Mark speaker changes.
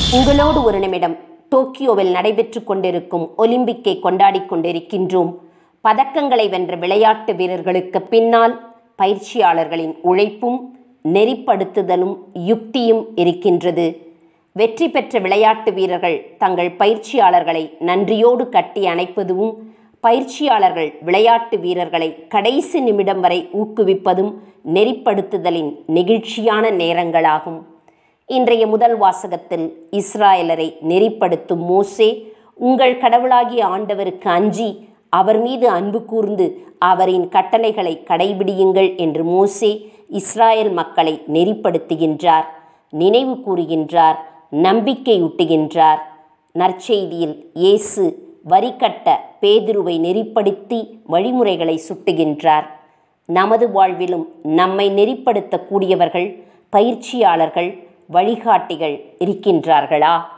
Speaker 1: உங்களோடு ஒரு நிமிடம் டோக்கியோவில் நடைபெற்றுக் கொண்டிருக்கும் ஒலிம்பிக்கை கொண்டாடிக் கொண்டிருக்கின்றோம் பதக்கங்களை வென்ற விளையாட்டு வீரர்களுக்கு பின்னால் பயிற்சியாளர்களின் உழைப்பும் நெறிப்படுத்துதலும் யுக்தியும் இருக்கின்றது வெற்றி பெற்ற விளையாட்டு வீரர்கள் தங்கள் பயிற்சியாளர்களை நன்றியோடு கட்டி அணைப்பதும் பயிற்சியாளர்கள் விளையாட்டு வீரர்களை கடைசி நிமிடம் வரை ஊக்குவிப்பதும் நெறிப்படுத்துதலின் நெகிழ்ச்சியான நேரங்களாகும் இன்றைய முதல் வாசகத்தில் இஸ்ராயலரை நெறிப்படுத்தும் மோசே உங்கள் கடவுளாகிய ஆண்டவருக்கு அஞ்சி அவர் மீது அன்பு கூர்ந்து அவரின் கட்டளைகளை கடைபிடியுங்கள் என்று மோசே இஸ்ராயல் மக்களை நெறிப்படுத்துகின்றார் நினைவு கூறுகின்றார் நம்பிக்கையூட்டுகின்றார் நற்செய்தியில் இயேசு வரிகட்ட பேதுருவை நெறிப்படுத்தி வழிமுறைகளை சுட்டுகின்றார் நமது வாழ்விலும் நம்மை நெறிப்படுத்தக்கூடியவர்கள் பயிற்சியாளர்கள் வழிகாட்டிகள் இருக்கின்றார்களா